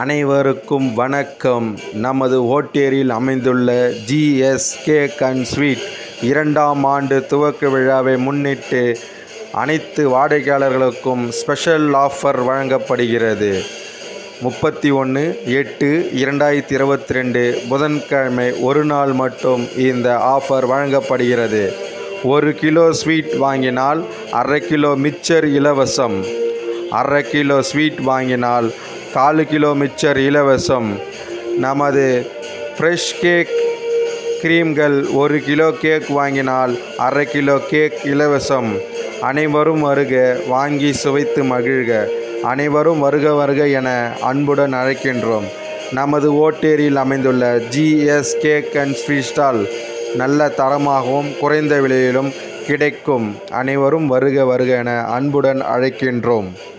அனைவருக்கும் வணக்கம் நமது ஓட்டேரியில் அமைந்துள்ள ஜிஎஸ் கேக் அண்ட் ஸ்வீட் இரண்டாம் ஆண்டு துவக்க விழாவை முன்னிட்டு அனைத்து வாடிக்கையாளர்களுக்கும் ஸ்பெஷல் ஆஃபர் வழங்கப்படுகிறது முப்பத்தி ஒன்று எட்டு இரண்டாயிரத்தி இருபத்தி ரெண்டு புதன்கிழமை ஒரு நாள் மட்டும் இந்த ஆஃபர் வழங்கப்படுகிறது ஒரு கிலோ ஸ்வீட் வாங்கினால் அரை கிலோ மிச்சர் இலவசம் அரை கிலோ ஸ்வீட் வாங்கினால் காலு கிலோ மிச்சர் இலவசம் நமது ஃப்ரெஷ் கேக் கிரீம்கள் ஒரு கிலோ கேக் வாங்கினால் அரை கிலோ கேக் இலவசம் அனைவரும் வருக வாங்கி சுவைத்து மகிழ்க அனைவரும் வருக வருக என அன்புடன் அழைக்கின்றோம் நமது ஓட்டேரியில் அமைந்துள்ள GS cake and sweet stall நல்ல தரமாகவும் குறைந்த விலையிலும் கிடைக்கும் அனைவரும் வருக வருக என அன்புடன் அழைக்கின்றோம்